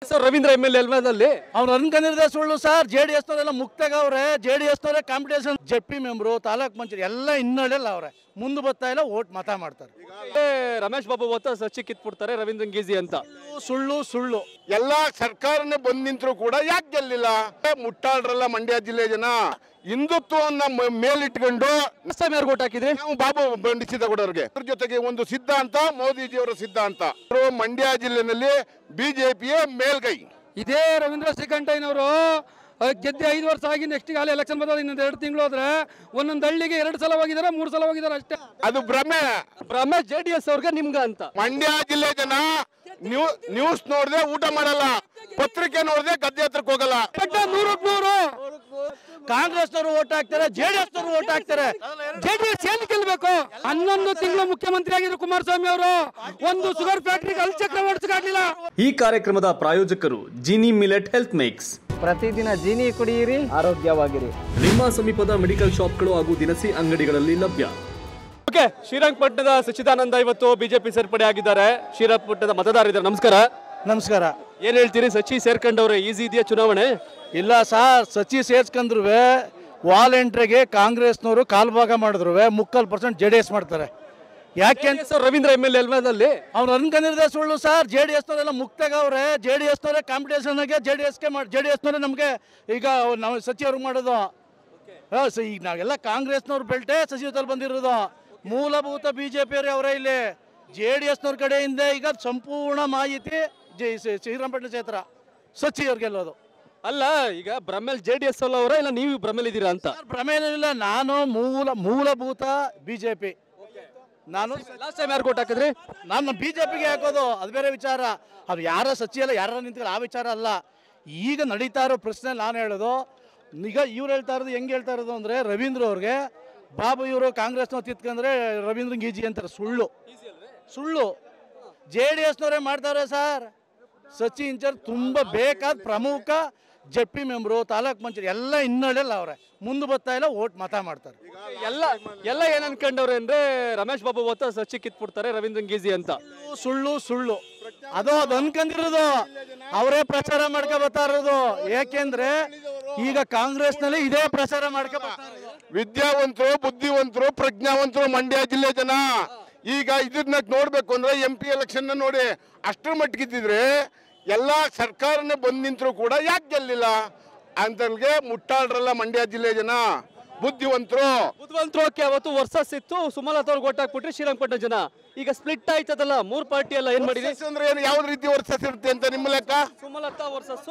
Sir Ravindra M L ಎಲ್ವದಲ್ಲಿ ಅವ್ರು ಅನ್ಕೊಂಡಿರೋದೇ ಸುಳ್ಳು ಸರ್ ಜೆ ಡಿ ಎಸ್ನವರೆಲ್ಲ ಮುಕ್ತಾಗವ್ರೆ ಜೆ ಡಿ ಎಸ್ನವರೇ ಕಾಂಪಿಟೇಷನ್ ಜೆಪಿ ಮೆಂಬರು ತಾಲೂಕ್ ಮಂತ್ರಿ ಎಲ್ಲ ಹಿನ್ನಡೆಲ್ಲ ಅವ್ರೆ ಮುಂದೆ ಬರ್ತಾ ಇಲ್ಲ ಓಟ್ ಮತ ಮಾಡ್ತಾರೆ ರಮೇಶ್ ಬಾಬು ಹೊತ್ತ ಸಚ್ಚಿ ಕಿತ್ಬಿಡ್ತಾರೆ ರವೀಂದ್ರ ಗೀಜಿ ಅಂತ ಸುಳ್ಳು ಸುಳ್ಳು ಎಲ್ಲ ಸರ್ಕಾರನೇ ಬಂದ್ ನಿಂತರೂ ಕೂಡ ಯಾಕೆ ಗೆಲ್ಲಿಲ್ಲ ಮುಟ್ಟಾಳ್ರಲ್ಲ ಮಂಡ್ಯ ಜಿಲ್ಲೆ ಜನ ಹಿಂದುತ್ವವನ್ನ ಮ- ಮೇಲಿಟ್ಕೊಂಡು ಲಾಸ್ಟ್ ಟೈಮ್ ಯಾರು ಓಟ್ ಹಾಕಿದ್ರಿ ನಾವು ಬಾಬು ಬಂಡಿಸಿದಗೌಡರಿಗೆ ಅದ್ರ ಜೊತೆಗೆ ಒಂದು ಸಿದ್ಧಾಂತ ಮೋದಿಜಿಯವರ ಸಿದ್ಧಾಂತ ಅವರು ಮಂಡ್ಯ ಜಿಲ್ಲೆನಲ್ಲಿ ಬಿಜೆಪಿಯೇ ಮೇಲ್ಗೈ ಇದೇ ರವೀಂದ್ರ ಶ್ರೀಕಂಠಯ್ಯನವರು ಗೆದ್ದೆ ಐದು ವರ್ಷ ಆಗಿ ನೆಕ್ಸ್ಟ್ ಗಾಲಿ ಎಲೆಕ್ಷನ್ ಬರೋದು ಇನ್ನೊಂದು ಎರಡು ತಿಂಗಳು ಹೋದ್ರೆ ಒಂದೊಂದು ಹಳ್ಳಿಗೆ ಎರಡು ಸಲ ಹೋಗಿದ್ದಾರೆ ಮೂರು ಸಲ ಹೋಗಿದ್ದಾರೆ ಅಷ್ಟೇ ಅದು ಭ್ರಮೆ ರಮೇಶ್ ಜೆ ಡಿ ಎಸ್ ಅವ್ರಿಗೆ ನಿಮ್ಗ ಅಂತ ಮಂಡ್ಯ ಜಿಲ್ಲೆ ಜನ ನ್ಯೂ ನ್ಯೂಸ್ ನೋಡದೆ ಊಟ ಮಾಡಲ್ಲ ಪತ್ರಿಕೆ ನೋಡದೆ ಗದ್ದೆ ಹತ್ರಕ್ಕೆ ಹೋಗಲ್ಲ ನೂರಕ್ಕೆ ನೂರು ಕಾಂಗ್ರೆಸ್ನವರು ಓಟ್ ಹಾಕ್ತಾರೆ ಜೆ ಡಿ ಎಸ್ನವರು ಓಟ್ ಹಾಕ್ತಾರೆ ಜೆ ಡಿ ಎಸ್ ಏನು ಗೆಲ್ಬೇಕು ಹನ್ನೊಂದು ತಿಂಗಳು ಮುಖ್ಯಮಂತ್ರಿ ಆಗಿದ್ರು ಕುಮಾರಸ್ವಾಮಿ ಅವರು ಒಂದು ಶುಗರ್ ಫ್ಯಾಕ್ಟ್ರಿಗೆ ಅಲ್ಲಿ ಚಕ್ರ ಓಡಿಸಕ್ಕಾಗ್ಲಿಲ್ಲ ಈ ಕಾರ್ಯಕ್ರಮದ ಪ್ರಾಯೋಜಕರು ಜಿನಿ ಮಿಲೆಟ್ ಹೆಲ್ತ್ ಮಿಕ್ಸ್ ಪ್ರತಿದಿನ ಜೀನಿ ಕುಡಿಯಿರಿ ಆರೋಗ್ಯವಾಗಿರಿ ನಿಮ್ಮ ಸಮೀಪದ ಮೆಡಿಕಲ್ ಶಾಪ್ಗಳು ಹಾಗೂ ದಿನಸಿ ಅಂಗಡಿಗಳಲ್ಲಿ ಲಭ್ಯ ಓಕೆ ಶ್ರೀರಂಗಪಟ್ಟಣದ ಸಚ್ಚಿದಾನಂದ ಇವತ್ತು ಬಿಜೆಪಿ ಸೇರ್ಪಡೆ ಆಗಿದ್ದಾರೆ ಶ್ರೀರಂಗಪಟ್ಟಣದ ಮತದಾರರಿದ್ದಾರೆ ನಮಸ್ಕಾರ ನಮಸ್ಕಾರ ಏನ್ ಹೇಳ್ತೀರಿ ಸಚಿ ಸೇರ್ಕೊಂಡವ್ರೆ ಈಸಿ ಇದೆಯಾ ಚುನಾವಣೆ ಇಲ್ಲ ಸರ್ ಸಚಿ ಸೇರ್ಸ್ಕೊಂಡ್ರು ವಾಲೆಂಟ್ರಿಗೆ ಕಾಂಗ್ರೆಸ್ನವರು ಕಾಲ್ಭಾಗ ಮಾಡಿದ್ರು ಮುಕ್ಕಲ್ ಪರ್ಸೆಂಟ್ ಜೆ ಡಿ ಎಸ್ ಮಾಡ್ತಾರೆ ಯಾಕೆ ಅಂತ ಸರ್ ರವೀಂದ್ರ ಎಮ್ ಎಲ್ ಎಲ್ವದಲ್ಲಿ ಅವ್ರು ಅನ್ಕೊಂಡಿರೋದೇ ಸುಳ್ಳು ಸರ್ ಜೆ ಡಿ ಎಸ್ನವರೆಲ್ಲ ಮುಕ್ತಾಗವ್ರೆ ಜೆ ಡಿ ಎಸ್ನವರೇ ಕಾಂಪಿಟೇಷನ್ಗೆ ಜೆ ಡಿ ಎಸ್ಗೆ ಮಾಡಿ ಜೆ ಡಿ ಎಸ್ನವರೇ ನಮಗೆ ಈಗ ನಾವು ಸಚಿವರು ಮಾಡೋದು ಹಾಂ ಸ ಈಗ ನಾವೆಲ್ಲ ಕಾಂಗ್ರೆಸ್ನವ್ರ ಬೆಲ್ಟೇ ಸಚಿವದಲ್ಲಿ ಬಂದಿರೋದು ಮೂಲಭೂತ ಬಿ ಜೆ ಪಿಯವರೇ ಅವರೇ ಇಲ್ಲಿ ಜೆ ಡಿ ಎಸ್ನವ್ರ ಕಡೆಯಿಂದ ಈಗ ಸಂಪೂರ್ಣ ಮಾಹಿತಿ ಜೆ ಶ್ರೀ- ಶ್ರೀರಂಗಪಟ್ಟಣ ಕ್ಷೇತ್ರ ಸಚಿವರು ಗೆಲ್ಲೋದು ಅಲ್ಲ ಈಗ ಬ್ರಹ್ಮೇಲ್ ಜೆ ಡಿ ಎಸ್ ಅವರ ಇಲ್ಲ ನೀವು ಬ್ರಹ್ಮೇಲ್ ಇದ್ದೀರಾ ಅಂತ ಸರ್ ಪ್ರಮೇಯನಿಲ್ಲ ನಾನು ಮೂಲ ಮೂಲಭೂತ ಬಿ ಜೆ ಪಿ ನಾನು ಲಾಸ್ಟ್ ಟೈಮ್ ಯಾರು ಓಟ್ ಹಾಕಿದ್ರಿ ನಾನು ಬಿ ಜೆ ಪಿಗೆ ಹಾಕೋದು ಅದು ಬೇರೆ ವಿಚಾರ ಅದು ಯಾರ ಸಚಿ ಅಲ್ಲ ಯಾರ ನಿಂತ್ಕೊಳ್ಳಿ ಆ ವಿಚಾರ ಅಲ್ಲ ಈಗ ನಡೀತಾ ಇರೋ ಪ್ರಶ್ನೆ ನಾನು ಹೇಳೋದು ಈಗ ಇವ್ರು ಹೇಳ್ತಾ ಇರೋದು ಹೆಂಗೆ ಹೇಳ್ತಾ ಇರೋದು ಅಂದರೆ ರವೀಂದ್ರ ಅವ್ರಿಗೆ ಬಾಬು ಇವರು ಕಾಂಗ್ರೆಸ್ನವ್ರು ತಿತ್ಕೊಂಡ್ರೆ ರವೀಂದ್ರ ಗೀಜಿ ಅಂತಾರೆ ಸುಳ್ಳು ಸುಳ್ಳು ಜೆ ಡಿ ಎಸ್ನವರೇ ಮಾಡ್ತಾರೆ ಸರ್ ಸಚಿ ಇಂಚರ್ ತುಂಬ ಬೇಕಾದ ಪ್ರಮುಖ ಜೆಪಿ ಮೆಂಬರು ತಾಲೂಕ್ ಮಂತ್ರಿ ಎಲ್ಲ ಹಿನ್ನಡೆಲ್ಲ ಅವ್ರೆ ಮುಂದೆ ಬರ್ತಾ ಇಲ್ಲ ಓಟ್ ಮತ ಮಾಡ್ತಾರೆ ಎಲ್ಲ ಎಲ್ಲ ಏನ್ ಅನ್ಕೊಂಡವ್ರೆ ಅಂದ್ರೆ ರಮೇಶ್ ಬಾಬು ಹೊತ್ತ ಸಚ್ಚಿ ಕಿತ್ಬಿಡ್ತಾರೆ ರವೀಂದ್ರ ಗೀಜಿ ಅಂತ ಸುಳ್ಳು ಸುಳ್ಳು ಅದು ಅದು ಅನ್ಕೊಂಡಿರೋದು ಅವರೇ ಪ್ರಚಾರ ಮಾಡ್ಕೊ ಬರ್ತಾ ಇರೋದು ಯಾಕೆಂದ್ರೆ ಈಗ ಕಾಂಗ್ರೆಸ್ನಲ್ಲಿ ಇದೇ ಪ್ರಚಾರ ಮಾಡ್ಕೊ ಬರ್ತಾ ಇರೋದು. ವಿದ್ಯಾವಂತರು ಬುದ್ಧಿವಂತರು ಪ್ರಜ್ಞಾವಂತರು ಮಂಡ್ಯ ಜಿಲ್ಲೆ ಜನ ಈಗ ಇದನ್ನ ನೋಡ್ಬೇಕು ಅಂದ್ರೆ ಎಂ ಪಿ ಎಲೆಕ್ಷನ್ ನೋಡಿ ಅಷ್ಟರ ಮಟ್ಟಿಗಿದ್ದಿದ್ರೆ ಎಲ್ಲ ಸರ್ಕಾರನೇ ಬಂದ್ ನಿಂತರೂ ಕೂಡ ಯಾಕೆ ಗೆಲ್ಲಿಲ್ಲ ಅಂತಲ್ಗೆ ಮುಟ್ಟಾಳ್ರಲ್ಲ ಮಂಡ್ಯ ಜಿಲ್ಲೆ ಜನ ಬುದ್ಧಿವಂತರು ಬುದ್ಧಿವಂತರು ಓಕೆ ಅವತ್ತು ವರ್ಸಸ್ ಇತ್ತು ಸುಮಲತಾ ಅವ್ರಿಗೆ ಓಟ್ ಹಾಕ್ಬಿಟ್ರಿ ಶ್ರೀರಂಗಪಟ್ಟಣ ಜನ ಈಗ ಸ್ಪ್ಲಿಟ್ ಆಯ್ತದಲ್ಲ ಮೂರ್ ಪಾರ್ಟಿ ಎಲ್ಲ ಏನ್ ಮಾಡಿದ್ರಿ ವರ್ಸಸ್ ಅಂದ್ರೆ ಏನು ಯಾವ್ದು ರೀತಿ ವರ್ಸಸ್ ಇರುತ್ತೆ ಅಂತ ನಿಮ್ಮ ಲೆಕ್ಕ ಸುಮಲತಾ ವರ್ಸಸ್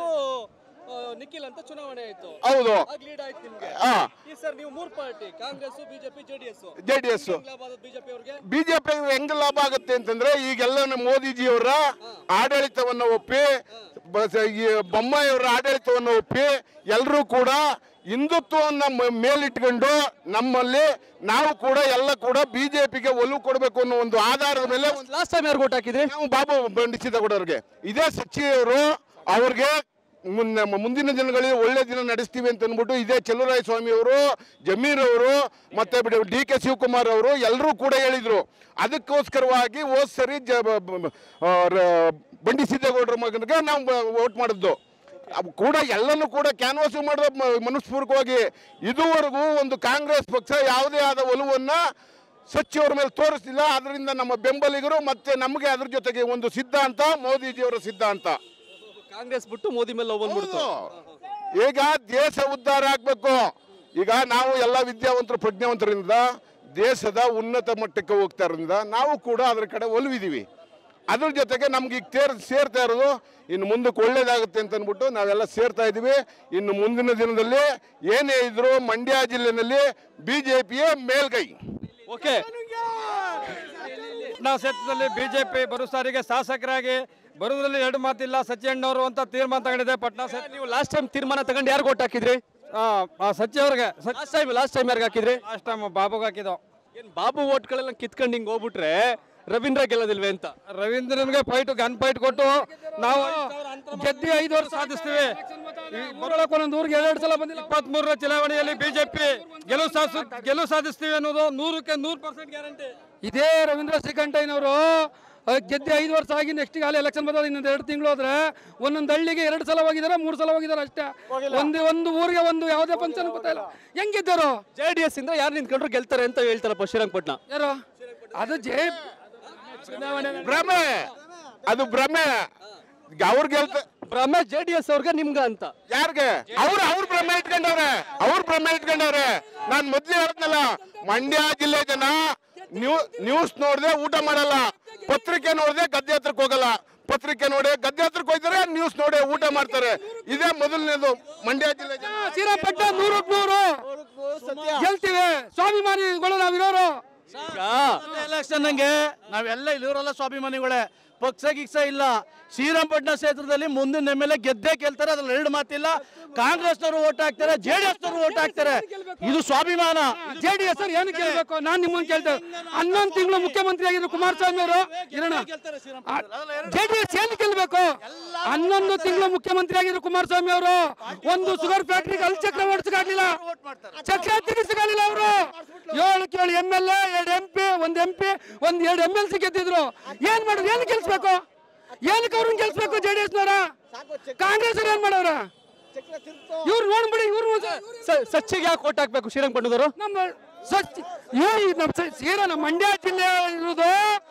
ನಿಖಿಲ್ ಅಂತ ಚುನಾವಣೆ ಆಯ್ತು ಹೌದು ಆಗ ಲೀಡ್ ಆಯ್ತು ನಿಮ್ಗೆ ಹಾ ಈ ಸರ್ ನೀವು ಮೂರ್ party Congress BJP JDS J D S BJP ಅವ್ರಿಗೆ ಬಿಜೆಪಿ ಹೆಂಗ್ ಲಾಭ ಆಗುತ್ತೆ ಅಂತಂದ್ರೆ ಈಗೆಲ್ಲ ನಮ್ಮ ಮೋದಿಜಿಯವರ ಆಡಳಿತವನ್ನ ಒಪ್ಪಿ ಬ- ಸ- ಈ ಬೊಮ್ಮಾಯಿಯವರ ಆಡಳಿತವನ್ನ ಒಪ್ಪಿ ಎಲ್ಲರೂ ಕೂಡ ಹಿಂದುತ್ವವನ್ನ ಮ- ಮೇಲಿಟ್ಕೊಂಡು ನಮ್ಮಲ್ಲಿ ನಾವು ಕೂಡ ಎಲ್ಲ ಕೂಡ ಬಿಜೆಪಿಗೆ ಒಲವು ಕೊಡಬೇಕು ಅನ್ನೋ ಒಂದು ಆಧಾರದ ಮೇಲೆ ಒಂದು ಲಾಸ್ಟ್ ಟೈಮ್ ಯಾರು ಓಟ್ ಹಾಕಿದ್ರಿ ನಾವು ಬಾಬು ಬಂಡಿಸಿದಗೌಡರಿಗೆ ಇದೇ ಸಚಿವರು ಅವ್ರಿಗೆ ಮುನ್ನ ಮುಂದಿನ ದಿನಗಳಲ್ಲಿ ಒಳ್ಳೆ ದಿನ ನಡೆಸ್ತೀವಿ ಅಂತ ಅಂದ್ಬಿಟ್ಟು ಇದೇ ಚೆಲುವರಾಯ ಸ್ವಾಮಿ ಅವರು ಜಮೀರ್ ಅವರು ಮತ್ತೆ ಡಿ ಕೆ ಶಿವಕುಮಾರ್ ಅವರು ಎಲ್ಲರೂ ಕೂಡ ಹೇಳಿದ್ರು ಅದಕ್ಕೋಸ್ಕರವಾಗಿ ಹೋದ್ ಸರಿ ಜ ಬ- ಬ- ಆ, ರ- ಬಂಡಿ ಸಿದ್ದೇಗೌಡರ ಮಗನಿಗೆ ನಾವು ವೋಟ್ ಮಾಡಿದ್ದು ಅವ್ ಕೂಡ ಎಲ್ಲನೂ ಕೂಡ ಕ್ಯಾನ್ವಾಸ್ ಮಾಡಿದ ಮನಸ್ಪೂರ್ವಕವಾಗಿ ಇದುವರೆಗೂ ಒಂದು ಕಾಂಗ್ರೆಸ್ ಪಕ್ಷ ಯಾವುದೇ ಆದ ಒಲವನ್ನ ಸಚಿವರ ಮೇಲೆ ತೋರಿಸ್ತಿಲ್ಲ ಅದರಿಂದ ನಮ್ಮ ಬೆಂಬಲಿಗರು ಮತ್ತೆ ನಮಗೆ ಅದ್ರ ಜೊತೆಗೆ ಒಂದು ಸಿದ್ಧಾಂತ ಮೋದಿಜಿಯವರ ಸಿದ್ಧಾಂತ ಕಾಂಗ್ರೆಸ್ ಬಿಟ್ಟು ಮೋದಿ ಮೇಲೆ ಲವ್ ಬಂದ್ಬಿಡ್ತು ಹೌದು. ಈಗ ದೇಶ ಉದ್ಧಾರ ಆಗ್ಬೇಕು ಈಗ ನಾವು ಎಲ್ಲ ವಿದ್ಯಾವಂತರು ಪ್ರಜ್ಞಾವಂತರಿಂದ ದೇಶದ ಉನ್ನತ ಮಟ್ಟಕ್ಕೆ ಹೋಗ್ತಾ ಇರೋದ್ರಿಂದ ನಾವು ಕೂಡ ಅದ್ರ ಕಡೆ ಒಲವಿದೀವಿ ಅದ್ರ ಜೊತೆಗೆ ನಮ್ಗೆ ಈಗ ತೇರ್ ಸೇರ್ತಾ ಇರೋದು ಇನ್ನು ಮುಂದಕ್ಕೆ ಒಳ್ಳೇದಾಗುತ್ತೆ ಅಂತ ಅಂದ್ಬಿಟ್ಟು ನಾವೆಲ್ಲ ಸೇರ್ತಾ ಇದ್ದೀವಿ ಇನ್ನು ಮುಂದಿನ ದಿನದಲ್ಲಿ ಏನೇ ಇದ್ರು ಮಂಡ್ಯ ಜಿಲ್ಲೆನಲ್ಲಿ ಬಿ ಜೆ ಪಿಯೇ ಮೇಲ್ಗೈ ಓಕೆ ಪಟ್ನಾ ಕ್ಷೇತ್ರದಲ್ಲಿ ಬಿಜೆಪಿ ಬರೋ ಸಾರಿಗೆ ಶಾಸಕರಾಗಿ ಬರುವುದರಲ್ಲಿ ಎರಡು ಮಾತಿಲ್ಲ ಸಚಿಯಣ್ಣವರು ಅಂತ ತೀರ್ಮಾನ ತಗೊಂಡಿದೆ ಪಟ್ನಾ ಕ್ಷೇತ್ರ ನೀವು ಲಾಸ್ಟ್ ಟೈಮ್ ತೀರ್ಮಾನ ತಗೊಂಡು ಯಾರು ಓಟ್ ಹಾಕಿದ್ರಿ ಸಚಿ ಅವ್ರಿಗೆ ಲಾಸ್ಟ್ ಟೈಮ್ ಲಾಸ್ಟ್ ಟೈಮ್ ಯಾರಿಗೆ ಹಾಕಿದ್ರಿ ಲಾಸ್ಟ್ ಟೈಮ್ ಬಾಬುಗೆ ಹಾಕಿದ್ದು ಏನ್ ಬಾಬು ಓಟ್ಗಳೆಲ್ಲ ಕಿತ್ಕೊಂಡು ಹಿಂಗ್ ಹೋಗ್ಬಿಟ್ರೆ ರವೀಂದ್ರ ಗೆಲ್ಲೋದಿಲ್ವೇ ಅಂತ ರವೀಂದ್ರನ್ಗೆ ಫೈಟ್ ಗನ್ ಫೈಟ್ ಕೊಟ್ಟು ನಾವು ಗೆದ್ದಿ ಐದು ವರ್ಷ ಸಾಧಿಸ್ತೀವಿ ಬರೋಳಕ್ಕೆ ಒಂದೊಂದು ಊರಿಗೆ ಎರಡು ಸಲ ಬಂದಿಲ್ಲ ಇಪ್ಪತ್ಮೂರರ ಚುನಾವಣೆಯಲ್ಲಿ ಬಿಜೆಪಿ ಗೆಲುವು ಸಾಧಿಸ್ ಗೆಲುವು ಸಾಧಿಸ್ತೀವಿ ಅನ್ನೋದು ನೂರಕ್ಕೆ ನೂರು ಪರ್ಸೆಂಟ್ ಗ್ಯಾರಂಟಿ ಇದೇ ರವೀಂದ್ರ ಶ್ರೀಕಂಠಯ್ಯನವರು ಅಹ್, ಗೆದ್ದು ಐದು ವರ್ಷ ಆಗಿ ನೆಕ್ಸ್ಟ್ ಅಲ್ಲಿ ಎಲೆಕ್ಷನ್ ಬರೋದು ಇನ್ನೊಂದು ಎರಡು ತಿಂಗಳು ಹೋದ್ರೆ ಒಂದೊಂದು ಹಳ್ಳಿಗೆ ಎರಡು ಸಲ ಹೋಗಿದ್ದಾರೆ ಮೂರು ಸಲ ಹೋಗಿದ್ದಾರೆ ಅಷ್ಟೇ ಒಂದು ಒಂದು ಊರಿಗೆ ಒಂದು ಯಾವುದೇ ಫಂಕ್ಷನ್ ಗೊತ್ತಿಲ್ಲ ಹೆಂಗ್ ಗೆದ್ದರು ಜೆ ಡಿ ಎಸ್ ಇಂದ ಯಾರು ನಿಂತ್ಕೊಂಡ್ರು ಗೆಲ್ತಾರೆ ಅಂತ ಹೇಳ್ತಾರಪ್ಪ ಶ್ರೀರಂಗಪಟ್ಟಣ ಯಾರು ಅದು ಜೆ ಭ್ರಮೆ ಅದು ಭ್ರಮೆ ಅವ್ರು ಗೆಲ್ತ ಭ್ರಮೆ ಜೆ ಡಿ ಎಸ್ ಅವ್ರಿಗೆ ನಿಮ್ಗ ಅಂತ ಯಾರಿಗೆ ಅವ್ರು ಅವ್ರ ಭ್ರಮೆ ಇಟ್ಕೊಂಡವ್ರೆ ಅವ್ರ ಭ್ರಮೆ ಇಟ್ಕೊಂಡವ್ರೆ ನಾನ್ ಮೊದ್ಲೇ ಹೇಳ್ತನಲ್ಲ ಮಂಡ್ಯ ಜಿಲ್ಲೆ ಜನ ನ್ಯೂ ನ್ಯೂಸ್ ನೋಡ್ದೆ ಊಟ ಮಾಡಲ್ಲ ಪತ್ರಿಕೆ ನೋಡ್ದೆ ಗದ್ದೆ ಹತ್ರಕ್ಕೆ ಹೋಗಲ್ಲ ಪತ್ರಿಕೆ ನೋಡಿ ಗದ್ದೆ ಹತ್ರಕ್ಕೆ ಹೋಗ್ತಾರೆ ನ್ಯೂಸ್ ನೋಡಿ ಊಟ ಮಾಡ್ತಾರೆ ಇದೇ ಮೊದಲನೇದು ಮಂಡ್ಯ ಜಿಲ್ಲೆ ಜನ ಶ್ರೀರಂಗಪಟ್ಟ ನೂರಕ್ಕೆ ನೂರು ಗೆಲ್ತೀವಿ ಸ್ವಾಭಿಮಾನಿಗಳು ನಾವಿರೋರು ಎಲೆಕ್ಷನ್ ನಂಗೆ ನಾವೆಲ್ಲ ಇಲ್ಲಿವರೆಲ್ಲ ಸ್ವಾಭಿಮಾನಿಗಳೇ ಪಕ್ಷ ಗಿಕ್ಷ ಇಲ್ಲ ಶ್ರೀರಂಗಪಟ್ಟಣ ಕ್ಷೇತ್ರದಲ್ಲಿ ಮುಂದಿನ ಎಮ್ ಎಲ್ ಎ ಗೆದ್ದೇ ಗೆಲ್ತಾರೆ ಅದ್ರಲ್ಲಿ ಎರಡು ಮಾತಿಲ್ಲ ಕಾಂಗ್ರೆಸ್ನವರು ಓಟ್ ಹಾಕ್ತಾರೆ ಜೆ ಡಿ ಎಸ್ನವರು ಓಟ್ ಹಾಕ್ತಾರೆ ಇದು ಸ್ವಾಭಿಮಾನ ಜೆ ಡಿ ಎಸ್ ಏನು ಕೇಳಬೇಕು ನಾನು ನಿಮ್ಮನ್ನು ಕೇಳ್ತೇವೆ ಹನ್ನೊಂದು ತಿಂಗಳು ಮುಖ್ಯಮಂತ್ರಿ ಆಗಿದ್ರು ಕುಮಾರಸ್ವಾಮಿ ಅವರು ಇರೋಣ ಜೆ ಡಿ ಎಸ್ ಏನು ಗೆಲ್ಬೇಕು ಹನ್ನೊಂದು ತಿಂಗಳು ಮುಖ್ಯಮಂತ್ರಿ ಆಗಿದ್ರು ಕುಮಾರಸ್ವಾಮಿ ಅವರು ಒಂದು ಶುಗರ್ ಫ್ಯಾಕ್ಟ್ರಿಗೆ ಅಲ್ಲಿ ಚಕ್ರ ಓಡಿಸಕ್ಕಾಗಲಿಲ್ಲ ಚಕ್ರ ತಿರುಗಿಸಲಿಲ್ಲ ಅವರು ಏಳು ಏಳು ಎಮ್ ಎಲ್ ಎ ಎರಡು ಎಂ ಪಿ ಒಂದು ಎಂ ಪಿ ಒಂದು ಎರಡು ಎಮ್ ಎಲ್ ಸಿ ಗೆದ್ದಿದ್ರು ಏನ್ ಮಾಡೋದು ಏನು ಗೆಲ್ಸ್ಬೇಕು ಏನಕ್ಕೆ ಅವ್ರನ್ನ ಗೆಲ್ಸ್ಬೇಕು ಜೆ ಡಿ ಎಸ್ನವರ ಕಾಂಗ್ರೆಸ್ ಏನ್ ಮಾಡವ್ರ ಇವ್ರು ನೋಡ್ಬಿಡಿ ಇವ್ರು ಸ- ಸಚ್ಚಿಗೆ ಯಾಕೆ ಓಟ್ ಹಾಕ್ಬೇಕು ಶ್ರೀರಂಗಪಟ್ಟಣದವರು ನಮ್ಮ ಸ್ವಚ್ಛ ಈ ನಮ್ಮ ಸ- ಸೀರಾ ನಮ್ಮ ಮಂಡ್ಯ ಜಿಲ್ಲೆ ಇರೋದು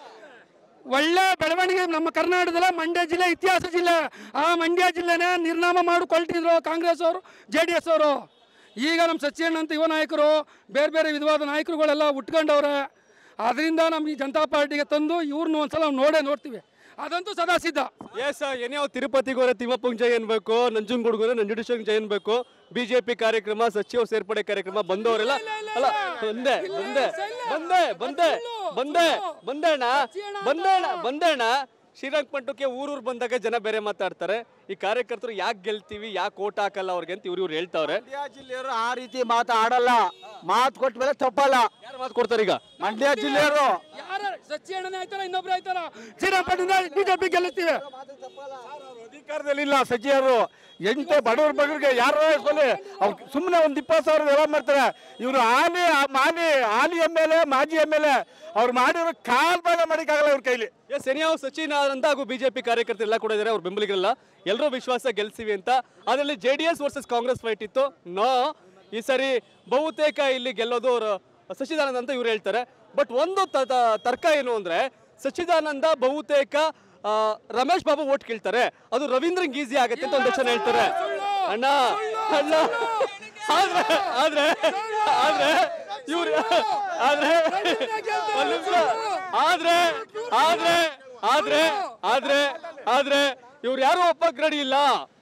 ಒಳ್ಳೆ ಬೆಳವಣಿಗೆ ನಮ್ಮ ಕರ್ನಾಟಕದಲ್ಲ ಮಂಡ್ಯ ಜಿಲ್ಲೆ ಇತಿಹಾಸ ಜಿಲ್ಲೆ ಆ ಮಂಡ್ಯ ಜಿಲ್ಲೆನೇ ನಿರ್ನಾಮ ಮಾಡಿಕೊಳ್ತಿದ್ರು ಕಾಂಗ್ರೆಸ್ ಅವರು ಜೆ ಡಿ ಎಸ್ ಅವರು ಈಗ ನಮ್ಮ ಸಚಿನ್ ಅಂತ ಯುವ ನಾಯಕರು ಬೇರೆ ಬೇರೆ ವಿಧವಾದ ನಾಯಕರುಗಳೆಲ್ಲ ಉಟ್ಕೊಂಡವ್ರೆ ಅದರಿಂದ ನಮ್ಮ ಈ ಜನತಾ ಪಾರ್ಟಿಗೆ ತಂದು ಇವ್ರನ್ನ ಒಂದ್ಸಲ ನಾವು ನೋಡೇ ನೋಡ್ತೀವಿ ಅದಂತೂ ಸದಾ ಸಿದ್ಧ ಎಸ್ ಏನೇ ತಿರುಪತಿಗೆ ಹೋದ್ರೆ ತಿಮ್ಮಪ್ಪಂಗ್ ಜೈ ಅನ್ಬೇಕು ನಂಜನಗೂಡ್ಗೋರೆ ನಂಜುಂಡೇಶ್ವರಂಗ್ ಜೈ ಅನ್ಬೇಕು ಬಿಜೆಪಿ ಕಾರ್ಯಕ್ರಮ ಸಚಿವ ಸೇರ್ಪಡೆ ಕಾರ್ಯಕ್ರಮ ಬಂದವರೆಲ್ಲ ಅಲ್ಲ ಬಂದೆ ಬಂದೆ ಬಂದೆ ಬಂದೆ ಬಂದೆ ಬಂದೆ ಅಣ್ಣ ಬಂದೆ ಅಣ್ಣ ಬಂದೆ ಅಣ್ಣ ಶ್ರೀರಂಗಪಟ್ಟಣಕ್ಕೆ ಊರೂರು ಬಂದಾಗ ಜನ ಬೇರೆ ಮಾತಾಡ್ತಾರೆ ಈ ಕಾರ್ಯಕರ್ತರು ಯಾಕೆ ಗೆಲ್ತೀವಿ ಯಾಕೆ ಓಟ್ ಹಾಕಲ್ಲ ಅವ್ರಿಗೆ ಅಂತ ಇವ್ರು ಇವ್ರು ಹೇಳ್ತಾವ್ರೆ ಮಂಡ್ಯ ಜಿಲ್ಲೆಯವರು ಆ ರೀತಿ ಮಾತಾಡಲ್ಲ ಮಾತು ಕೊಟ್ಟ ಮೇಲೆ ತಪ್ಪಲ್ಲ ಯಾರು ಮಾತು ಕೊಡ್ತಾರೆ ಈಗ ಮಂಡ್ಯ ಜಿಲ್ಲೆಯವರು ಯಾರ ಸಚ್ಚಿ ಅಣ್ಣನೇ ಆಯ್ತಾರ ಇನ್ನೊಬ್ರು ಆಯ್ತಾರ ಶ್ರೀರಂಗಪಟ್ಟಣ ಬಿಜೆಪಿ ಗೆಲ್ಲುತ್ತೀವಿ ಅಧಿಕಾರದಲ್ಲಿಲ್ಲ ಸಚಿವರು ಎಂತ ಬಡವ್ರ ಬಡವ್ರಿಗೆ ಯಾರು ಇಸ್ಕೊಳ್ಳಿ ಅವ್ರು ಸುಮ್ಮನೆ ಒಂದು ಇಪ್ಪತ್ತು ಸಾವಿರ ವ್ಯವಹಾರ ಮಾಡ್ತಾರೆ ಇವರು ಹಾಲಿ ಮಾಲಿ ಹಾಲಿ ಎಮ್ ಎಲ್ ಎ ಮಾಜಿ ಎಮ್ ಎಲ್ ಎ ಅವ್ರು ಮಾಡಿರೋ ಕಾಲ್ ಭಾಗ ಮಾಡೋಕ್ಕಾಗಲ್ಲ ಇವ್ರ ಕೈಲಿ ಎಸ್ ಎನಿಯಾವ್ ಸಚಿನ್ ಆನಂದ ಹಾಗೂ ಬಿಜೆಪಿ ಕಾರ್ಯಕರ್ತರು ಎಲ್ಲ ಕೂಡ ಇದ್ದಾರೆ ಅವ್ರ ಬೆಂಬಲಿಗರೆಲ್ಲ ಎಲ್ಲರೂ ವಿಶ್ವಾಸ ಗೆಲ್ಸಿವಿ ಅಂತ ಅದರಲ್ಲಿ J D S versus Congress fight ಇತ್ತು ನೋ ಈ ಸರಿ ಬಹುತೇಕ ಇಲ್ಲಿ ಗೆಲ್ಲೋದು ಅವರು ಸಚ್ಚಿದಾನಂದ ಅಂತ ಇವ್ರು ಹೇಳ್ತಾರೆ ಬಟ್ ಒಂದು ತ- ತ- ತರ್ಕ ಏನು ಅಂದ್ರೆ ಸಚ್ಚಿದಾನಂದ ಬಹುತೇಕ ಆ, ರಮೇಶ್ ಬಾಬು ಓಟ್ ಕೇಳ್ತಾರೆ ಅದು ರವೀಂದ್ರಂಗ್ ಈಸಿ ಆಗತ್ತೆ ಅಂತ ಒಂದಷ್ಟು ಜನ ಹೇಳ್ತಾರೆ ಅಣ್ಣ ಅಣ್ಣ ಆದ್ರೆ ಆದ್ರೆ ಆದ್ರೆ ಇವ್ರು ಆದ್ರೆ ಒಂದ್ ನಿಮಿಷ. ಆದ್ರೆ ಆದ್ರೆ ಆದ್ರೆ ಆದ್ರೆ ಆದ್ರೆ ಇವ್ರು ಯಾರು ಒಪ್ಪಕ್ ರೆಡಿ ಇಲ್ಲ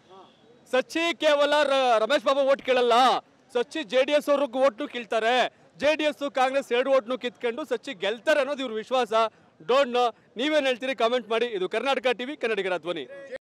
ಸಚ್ಚಿ ಕೇವಲ ರ- ರಮೇಶ್ ಬಾಬು ಓಟ್ ಕೇಳಲ್ಲ ಸಚ್ಚಿ ಜೆ ಡಿ ಎಸ್ ಅವ್ರಿಗೆ ಓಟ್ನು ಕೇಳ್ತಾರೆ ಜೆ ಡಿ ಎಸ್ ಕಾಂಗ್ರೆಸ್ ಎರಡು ಓಟ್ನು ಕಿತ್ಕೊಂಡು ಸಚ್ಚಿ ಗೆಲ್ತಾರೆ ಅನ್ನೋದು ಇವ್ರ ವಿಶ್ವಾಸ ಡೋಂಟ್ ನೋ ನೀವೇನ್ ಹೇಳ್ತೀರಿ ಕಾಮೆಂಟ್ ಮಾಡಿ ಇದು ಕರ್ನಾಟಕ ಟಿವಿ ಕನ್ನಡಿಗರ ಧ್ವನಿ